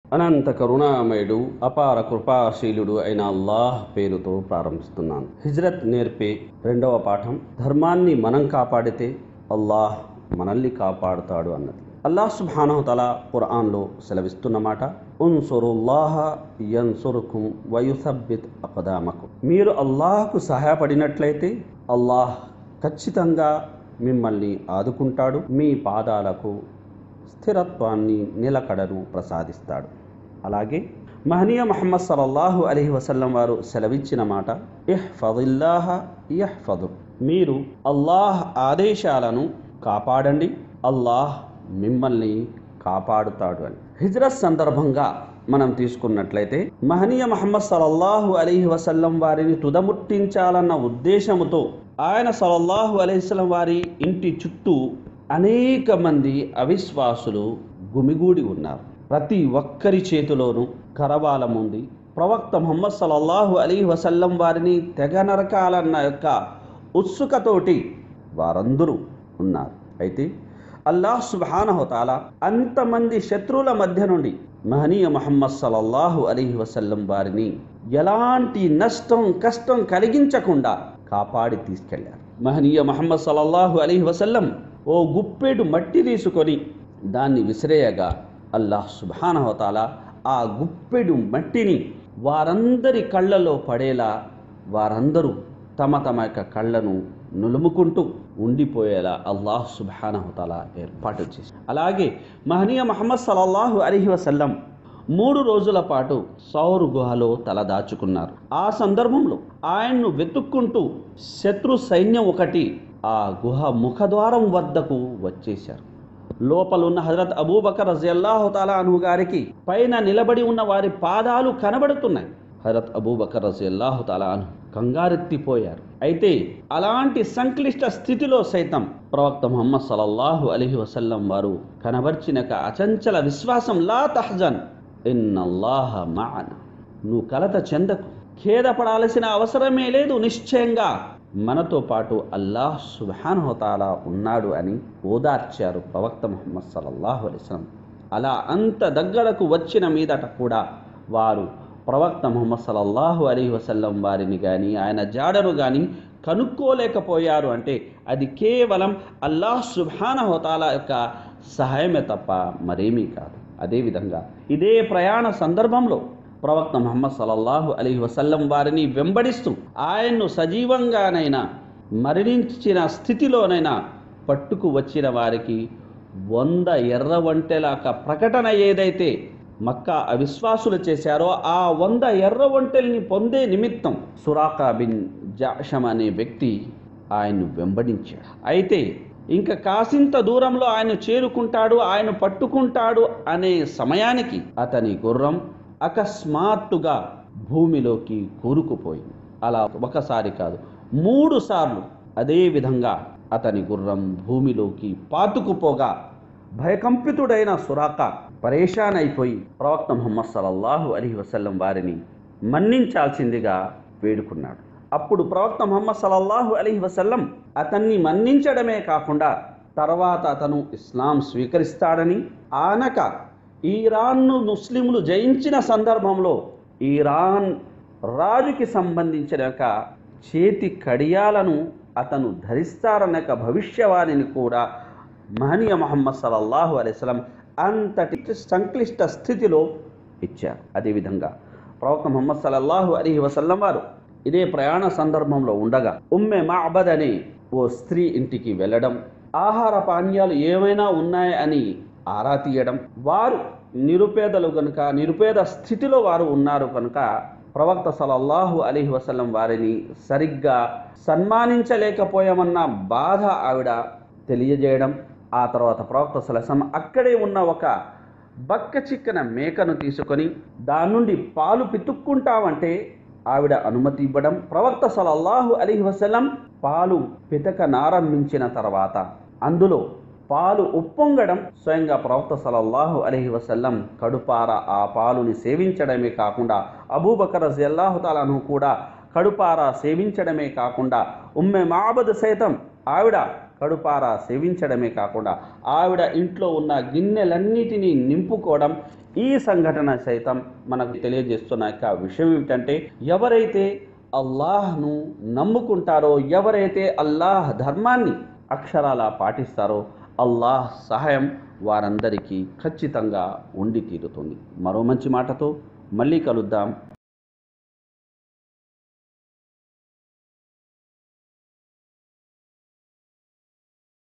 అనంత కరుణామయుడు అపార కృపాశీలుడు అయిన అల్లాహ్ పేరుతో ప్రారంభిస్తున్నాను హిజ్రత్ నేర్పే రెండవ పాఠం ధర్మాన్ని మనం కాపాడితే అల్లాహ్ మనల్ని కాపాడుతాడు అన్నది అల్లాహ్ సుబ్హానహుతల ఖురాన్లో సెలవిస్తున్న మాట ఉన్సురుల్లాహ యన్సురుకుం వయుసబ్బిత్ అకదామకు మీరు అల్లాహకు సహాయపడినట్లయితే అల్లాహ్ ఖచ్చితంగా మిమ్మల్ని ఆదుకుంటాడు మీ పాదాలకు స్థిరత్వాన్ని నిలకడను ప్రసాదిస్తాడు అలాగే మహనీయ మహమ్మద్ సల్లల్లాహు అలైహి వసల్లం వారు సెలవిచ్చిన మాట ఇహ్ఫదిల్లాహ యహ్ఫదు మీరు అల్లాహ్ ఆదేశాలను కాపాడండి అల్లాహ్ మిమ్మల్ని కాపాడుతాడు అని హిజ్రత్ సందర్భంగా మనం తీసుకున్నట్లయితే మహనీయ మహమ్మద్ సల్లల్లాహు అలీహి వసల్లం వారిని తుదముట్టించాలన్న ఉద్దేశముతో ఆయన సల్లల్లాహు అలైహిస్లం వారి ఇంటి చుట్టూ అనేక మంది అవిశ్వాసులు గుమిగూడి ఉన్నారు ప్రతి ఒక్కరి చేతిలోనూ కరవాలం ఉంది ప్రవక్త ముహమ్మద్ సల్లల్లాహు అలీ వసల్లం వారిని తెగ నరకాలన్న యొక్క ఉత్సుకతోటి వారందరూ ఉన్నారు అయితే అల్లాహ్ సుబానహోతాల అంతమంది శత్రువుల మధ్య నుండి మహనీయ మహమ్మద్ సల్లల్లాహు అలీహి వసల్లం వారిని ఎలాంటి నష్టం కష్టం కలిగించకుండా కాపాడి తీసుకెళ్లారు మహనీయ మహమ్మద్ సల్లల్లాహు అలీహి వసల్లం ఓ గుప్పెడు మట్టి తీసుకొని దాన్ని విసిరేయగా అల్లాహ్ సుబానహోతాల ఆ గుప్పెడు మట్టిని వారందరి కళ్ళలో పడేలా వారందరూ తమ తమ యొక్క కళ్ళను నులుముకుంటూ ఉండిపోయేలా అల్లాహ్ సుబానహుతాల ఏర్పాటు చేసి అలాగే మహనీయ మహమ్మద్ సల్లల్లాహు అలీహి వసల్లం మూడు రోజుల పాటు సౌరు గుహలో తలదాచుకున్నారు ఆ సందర్భంలో ఆయన్ను వెతుక్కుంటూ శత్రు సైన్యం ఒకటి ఆ గుహ ముఖద్వారం వద్దకు వచ్చేశారు లోపలున్న హజరత్ అబూబకర్ రజియల్లాహు తాలా అను గారికి పైన నిలబడి ఉన్న వారి పాదాలు కనబడుతున్నాయి హజరత్ అబూబకర్ రజియల్లాహు తాలా అను కంగారెత్తిపోయారు అయితే అలాంటి సంక్లిష్ట స్థితిలో సైతం ప్రవక్త ముహమ్మద్ సల్లల్లాహు అలీహి వసల్లం వారు కనబర్చిన అచంచల విశ్వాసం లా తహజన్ ఇన్నల్లాహ మాన నువ్వు కలత చెందకు ఖేదపడాల్సిన అవసరమే లేదు నిశ్చయంగా మనతో పాటు అల్లాహ్ సుబాన్హోతాలా ఉన్నాడు అని ఓదార్చారు ప్రవక్త ముహమ్మద్ సల్లల్లాహు అలిస్లం అలా అంత దగ్గరకు వచ్చిన మీదట కూడా వారు ప్రవక్త ముహమ్మద్ సల్లల్లాహు అలీ వసల్లం వారిని కానీ ఆయన జాడను కానీ కనుక్కోలేకపోయారు అంటే అది కేవలం అల్లాహ్ సుబానహోతాల యొక్క సహాయమే తప్ప మరేమీ కాదు అదేవిధంగా ఇదే ప్రయాణ సందర్భంలో ప్రవక్త ముహమ్మద్ సల్లల్లాహు అలీ వసల్లం వారిని వెంబడిస్తూ ఆయన్ను సజీవంగానైనా మరణించిన స్థితిలోనైనా పట్టుకు వచ్చిన వారికి వంద ఎర్ర వంటెల ప్రకటన ఏదైతే మక్కా అవిశ్వాసులు చేశారో ఆ వంద ఎర్ర వంటెల్ని పొందే నిమిత్తం సురాకా బిన్ జాషం అనే వ్యక్తి ఆయన్ను వెంబడించాడు అయితే ఇంకా కాసింత దూరంలో ఆయన చేరుకుంటాడు ఆయన పట్టుకుంటాడు అనే సమయానికి అతని గుర్రం అకస్మాత్తుగా భూమిలోకి కూరుకుపోయింది అలా ఒకసారి కాదు మూడు సార్లు అదే విధంగా అతని గుర్రం భూమిలోకి పాతుకుపోగా భయకంపితుడైన సురాక పరేషాన్ అయిపోయి ప్రవక్త ముహమ్మద్ సల్లల్లాహు అలీ వసల్లం వారిని మన్నించాల్సిందిగా వేడుకున్నాడు అప్పుడు ప్రవక్త ముహమ్మద్ సల్లల్లాహు అలీ వసల్లం అతన్ని మన్నించడమే కాకుండా తర్వాత అతను ఇస్లాం స్వీకరిస్తాడని ఆనక ఈరాన్ను ముస్లింలు జయించిన సందర్భంలో ఈరాన్ రాజుకి సంబంధించిన యొక్క చేతి కడియాలను అతను ధరిస్తారన్న యొక్క భవిష్యవాణిని కూడా మహనీయ మహమ్మద్ సల్లల్లాహు అలైస్లం అంతటి సంక్లిష్ట స్థితిలో ఇచ్చారు అదేవిధంగా ప్రవక్త ముహమ్మద్ సల్లల్లాహు అలీ వసల్లం వారు ఇదే ప్రయాణ సందర్భంలో ఉండగా ఉమ్మె మాబద్ అనే ఓ స్త్రీ ఇంటికి వెళ్ళడం ఆహార పానీయాలు ఏమైనా ఉన్నాయి అని ఆరా తీయడం వారు నిరుపేదలు కనుక నిరుపేద స్థితిలో వారు ఉన్నారు కనుక ప్రవక్త సలల్లాహు అలీహి వసల్లం వారిని సరిగ్గా సన్మానించలేకపోయామన్న బాధ ఆవిడ తెలియజేయడం ఆ తర్వాత ప్రవక్త సలసం అక్కడే ఉన్న ఒక బక్క చిక్కన మేకను తీసుకొని దాని నుండి పాలు పితుక్కుంటామంటే ఆవిడ అనుమతి ఇవ్వడం ప్రవక్త సలల్లాహు అలీహి వసల్లం పాలు పితకనారంభించిన తర్వాత అందులో పాలు ఉప్పొంగడం స్వయంగా ప్రవక్త సలల్లాహు అలహి వసల్లం కడుపార ఆ పాలుని సేవించడమే కాకుండా అబూబకర్ జల్లాహుతాలను కూడా కడుపార సేవించడమే కాకుండా ఉమ్మె మాబద్ సైతం ఆవిడ కడుపార సేవించడమే కాకుండా ఆవిడ ఇంట్లో ఉన్న గిన్నెలన్నిటినీ నింపుకోవడం ఈ సంఘటన సైతం మనకు తెలియజేస్తున్న యొక్క విషయం ఏమిటంటే ఎవరైతే అల్లాహ్ను నమ్ముకుంటారో ఎవరైతే అల్లాహ్ ధర్మాన్ని అక్షరాల పాటిస్తారో అల్లాహ్ సహాయం వారందరికీ ఖచ్చితంగా ఉండి తీరుతుంది మరో మంచి మాటతో మళ్ళీ కలుద్దాం